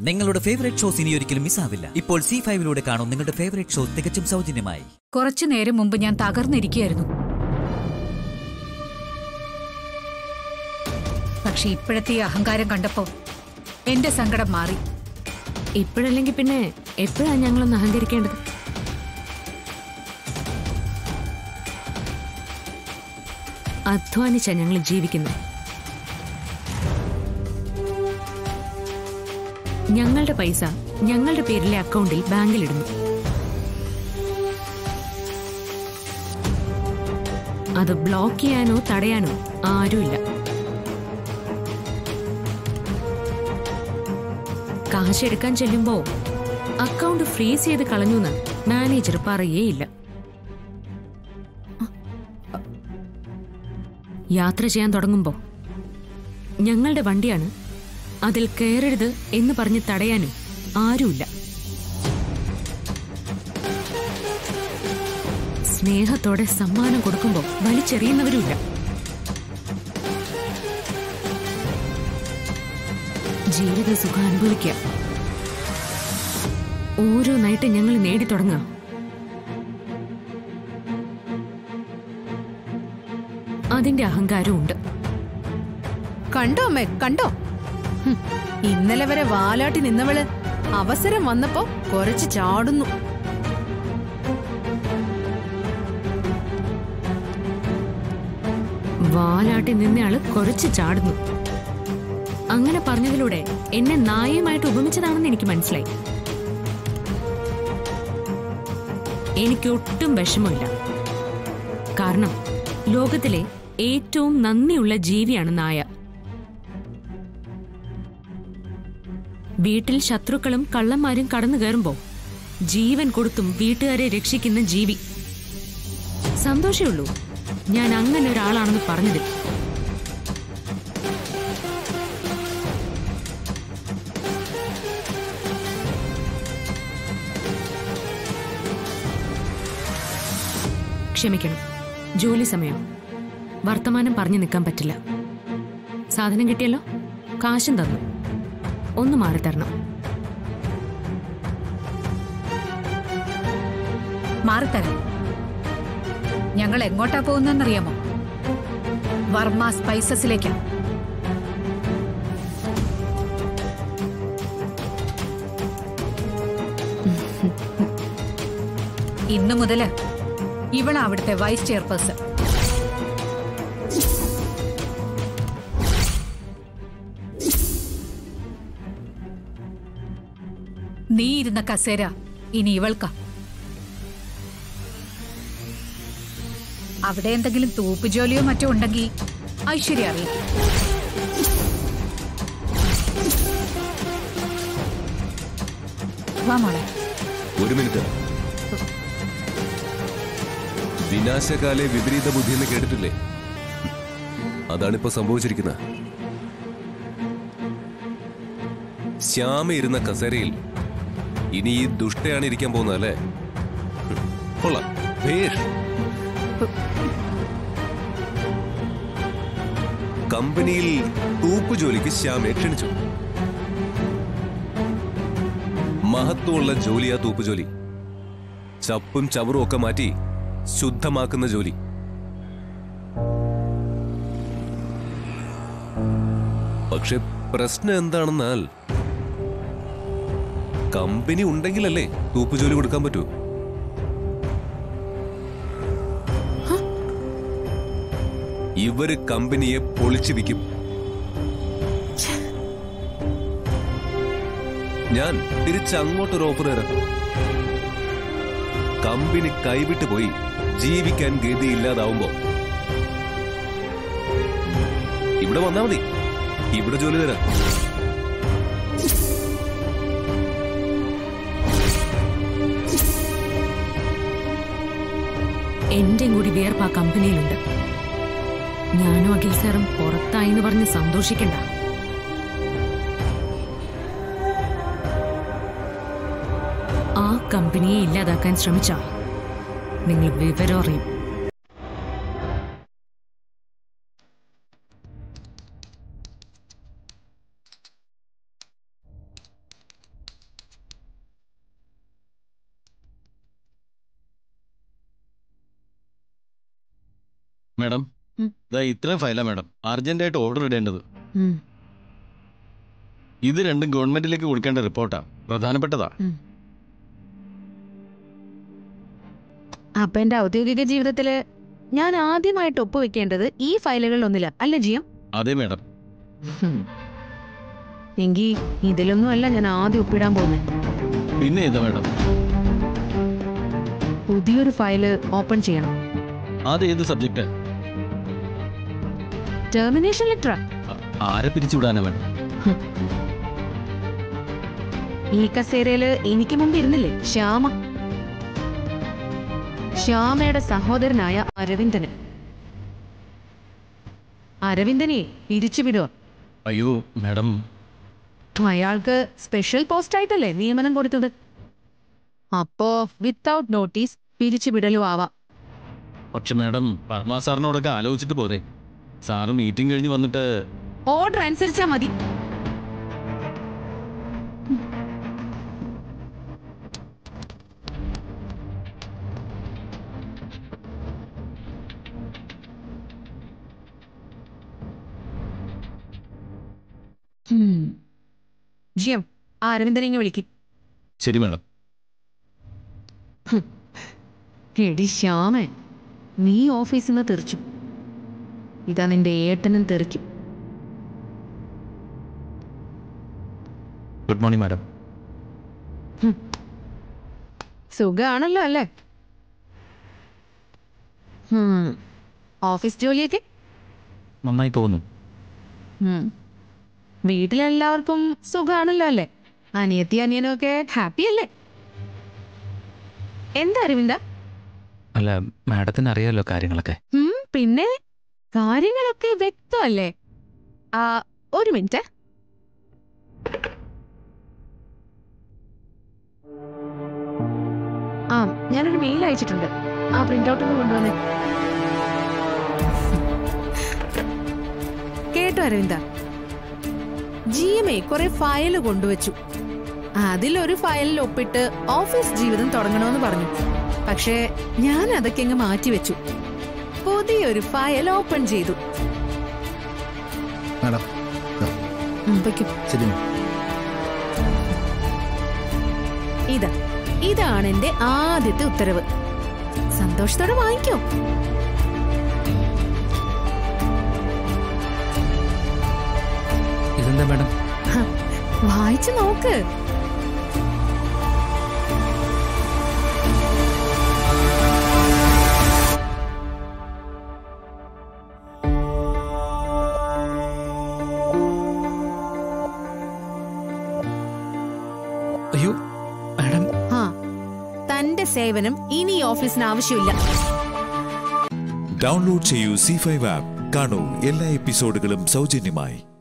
നിങ്ങളുടെ favourite shows ഇനി ഒരിക്കലും മിസ്സാവില്ല ഇപ്പോൾ സി ഫൈവിലൂടെ കാണും നിങ്ങളുടെ ഫേവറേറ്റ് ഷോ തികച്ചും സൗജന്യമായി കുറച്ചു നേരം മുമ്പ് ഞാൻ തകർന്നിരിക്കുകയായിരുന്നു പക്ഷെ ഇപ്പോഴത്തെ ഈ അഹങ്കാരം കണ്ടപ്പോ എന്റെ സങ്കടം മാറി ഇപ്പോഴല്ലെങ്കിൽ പിന്നെ എപ്പോഴാ ഞങ്ങളൊന്ന് അഹങ്കരിക്കേണ്ടത് അധ്വാനിച്ച ഞങ്ങൾ ജീവിക്കുന്നത് ഞങ്ങളുടെ പൈസ ഞങ്ങളുടെ പേരിലെ അക്കൗണ്ടിൽ ബാങ്കിലിടുന്നു അത് ബ്ലോക്ക് ചെയ്യാനോ തടയാനോ ആരുമില്ല കാശ് എടുക്കാൻ ചെല്ലുമ്പോ അക്കൗണ്ട് ഫ്രീസ് ചെയ്ത് കളഞ്ഞുന്ന് മാനേജർ പറയേയില്ല യാത്ര ചെയ്യാൻ തുടങ്ങുമ്പോ ഞങ്ങളുടെ വണ്ടിയാണ് അതിൽ കയറരുത് എന്ന് പറഞ്ഞ് തടയാനും ആരുമില്ല സ്നേഹത്തോടെ സമ്മാനം കൊടുക്കുമ്പോ വലിച്ചെറിയുന്നവരുമില്ല ജീവിത സുഖം അനുഭവിക്കുക ഓരോ നൈറ്റ് ഞങ്ങൾ നേടി തുടങ്ങുക അതിന്റെ അഹങ്കാരവും ഉണ്ട് കണ്ടോ അമ്മേ കണ്ടോ ഹും, ഇന്നലെ വരെ വാലാട്ടി നിന്നവള് അവസരം വന്നപ്പോ കുറച്ച് ചാടുന്നു വാലാട്ടി നിന്നയാള് കുറച്ച് ചാടുന്നു അങ്ങനെ പറഞ്ഞതിലൂടെ എന്നെ നായയുമായിട്ട് ഉപമിച്ചതാണെന്ന് എനിക്ക് മനസ്സിലായി എനിക്ക് ഒട്ടും വിഷമമില്ല കാരണം ലോകത്തിലെ ഏറ്റവും നന്ദിയുള്ള ജീവിയാണ് നായ വീട്ടിൽ ശത്രുക്കളും കള്ളന്മാരും കടന്നു കയറുമ്പോ ജീവൻ കൊടുത്തും വീട്ടുകാരെ രക്ഷിക്കുന്ന ജീവി സന്തോഷമുള്ളൂ ഞാൻ അങ്ങനെ ഒരാളാണെന്ന് പറഞ്ഞതിൽ ക്ഷമിക്കണം ജോലി സമയം വർത്തമാനം പറഞ്ഞു നിൽക്കാൻ പറ്റില്ല സാധനം കിട്ടിയല്ലോ കാശും തന്നു ഒന്ന് മാറി തരണം മാറിത്തരാം ഞങ്ങൾ എങ്ങോട്ടാ പോകുന്നറിയാമോ വർമ്മ സ്പൈസസിലേക്കാ ഇന്നു മുതല് ഇവളാ അവിടുത്തെ വൈസ് ചെയർപേഴ്സൺ നീ ഇരുന്ന കസേര ഇനി ഇവൾക്കാ അവിടെ എന്തെങ്കിലും തൂപ്പ് ജോലിയോ മറ്റോ ഉണ്ടെങ്കിൽ ഐശ്വര്യ അറിയിക്കും വാ മോളെ ഒരു മിനിറ്റ് വിനാശകാലെ വിപരീത ബുദ്ധി എന്ന് കേട്ടിട്ടില്ലേ അതാണിപ്പോ സംഭവിച്ചിരിക്കുന്നത് ശ്യാമ ഇരുന്ന കസേരയിൽ ഇനി ഈ ദുഷ്ടയാണ് ഇരിക്കാൻ പോകുന്നത് അല്ലേ ഹും, കൊള്ളാം ഭേഷ് കമ്പനിയിൽ തൂപ്പ് ജോലിക്ക് ശ്യാമയെ ക്ഷണിച്ചു മഹത്വമുള്ള ജോലിയാ തൂപ്പ് ജോലി ചപ്പും ചവറും ഒക്കെ മാറ്റി ശുദ്ധമാക്കുന്ന ജോലി പക്ഷെ പ്രശ്നം എന്താണെന്നാൽ കമ്പനി ഉണ്ടെങ്കിലല്ലേ തൂപ്പ് ജോലി കൊടുക്കാൻ പറ്റൂ ഇവര് കമ്പനിയെ പൊളിച്ചു വിൽക്കും ഞാൻ തിരിച്ചങ്ങോട്ടൊരു ഓഫർ തരാം കമ്പനി കൈവിട്ടു പോയി ജീവിക്കാൻ ഗതിയില്ലാതാവുമ്പോ ഇവിടെ വന്നാ മതി ഇവിടെ ജോലി തരാം എന്റെയും കൂടി വിയർപ്പ് ആ കമ്പനിയിലുണ്ട് ഞാനും അഖിൽ സാറും പുറത്തായി എന്ന് പറഞ്ഞ് സന്തോഷിക്കണ്ട ആ കമ്പനിയെ ഇല്ലാതാക്കാൻ ശ്രമിച്ച നിങ്ങൾ വിവരം അറിയും മാഡം ഉം. ഇതാ ഇത്രയും ഫയലാ മാഡം അർജന്റായിട്ട് ഓർഡർ ഇടേണ്ടത് ഉം, ഇത് രണ്ടും ഗവൺമെന്റിലേക്ക് കൊടുക്കേണ്ട റിപ്പോർട്ടാ പ്രധാനപ്പെട്ടതാ ഉം. അപ്പൊ എന്റെ ഔദ്യോഗിക ജീവിതത്തില് ഞാൻ ആദ്യമായിട്ട് ഒപ്പുവെക്കേണ്ടത് ഈ ഫയലുകളിലൊന്നില്ല അല്ല ജിയം അതെ മാഡം ഹും. എങ്കി ഇതിലൊന്നും അല്ല ഞാൻ ആദ്യം ഒപ്പിടാൻ പോകുന്നത് പിന്നെ ഏതാ മാഡം പുതിയൊരു ഫയല് ഓപ്പൺ ചെയ്യണം അത് ഏത് സബ്ജക്റ്റ് ടെർമിനേഷൻ ലെറ്റർ ആരെ പിരിച്ചുവിടാനാ മാഡം ഈ കസേരയില് എനിക്ക് മുമ്പ് ഇരുന്നില്ലേ ശ്യാമ ശ്യാമയുടെ സഹോദരനായ അരവിന്ദന് അരവിന്ദനെ പിരിച്ചുവിടുക അയ്യോ മാഡം അയാൾക്ക് സ്പെഷ്യൽ പോസ്റ്റ് ആയിട്ടല്ലേ നിയമനം കൊടുത്തത് അപ്പോ വിത്തൗട്ട് നോട്ടീസ് പിരിച്ചുവിടലും ആവാം പക്ഷെ മാഡം പർമാ സാറിനോടൊക്കെ ആലോചിച്ചിട്ട് പോരെ സാറ് മീറ്റിംഗ് കഴിഞ്ഞ് വന്നിട്ട് ഓർഡർ അനുസരിച്ചാ മതി ഉം. ജിയം ആ അരവിന്ദനെ ഇങ്ങ് വിളിക്കും ശരി മാഡം എടി ശ്യാമേ നീ ഓഫീസിൽ നിന്ന് തെറിച്ചു ഇതാ നിന്റെ ഏട്ടനും തെറിക്കും ഗുഡ് മോർണിംഗ് മാഡം സുഖാണല്ലോ അല്ലേ ഉം. ഓഫീസ് ജോലിയൊക്കെ നന്നായി പോകുന്നു ഉം. വീട്ടിലെല്ലാവർക്കും സുഖാണല്ലോ അല്ലേ അനിയത്തി അനിയനും ഒക്കെ ഹാപ്പി അല്ലേ എന്താ അരവിന്ദ അല്ല മാഡത്തിന് അറിയാലോ കാര്യങ്ങളൊക്കെ ഉം, പിന്നെ കാര്യങ്ങളൊക്കെ വ്യക്തമല്ലേ ആ ഒരു മിനിറ്റ് ആ ഞാനൊരു മെയിൽ അയച്ചിട്ടുണ്ട് ആ പ്രിന്റ് ഔട്ട് ഒന്ന് കൊണ്ടുവന്നേ കേട്ടോ അരവിന്ദ ജി എം എ കുറെ ഫയൽ കൊണ്ടുവച്ചു അതിലൊരു ഫയലിൽ ഒപ്പിട്ട് ഓഫീസ് ജീവിതം തുടങ്ങണമെന്ന് പറഞ്ഞു പക്ഷേ ഞാൻ അതൊക്കെ അങ്ങ് മാറ്റിവെച്ചു പുതിയൊരു ഫയൽ ഓപ്പൺ ചെയ്തു മാഡം ഉം, വെക്കൂ. ശരി ഇതാ ഇതാണ് എന്റെ ആദ്യത്തെ ഉത്തരവ് സന്തോഷത്തോടെ വാങ്ങിക്കോ ഇതെന്താ മാഡം ഹ, വായിച്ചു നോക്ക് അയ്യോ മാഡം ആ തന്റെ സേവനം ഇനി ഈ ഓഫീസിന് ആവശ്യമില്ല ഡൗൺലോഡ് ചെയ്യൂ സി ഫൈവ് ആപ്പ് കാണൂ എല്ലാ എപ്പിസോഡുകളും സൗജന്യമായി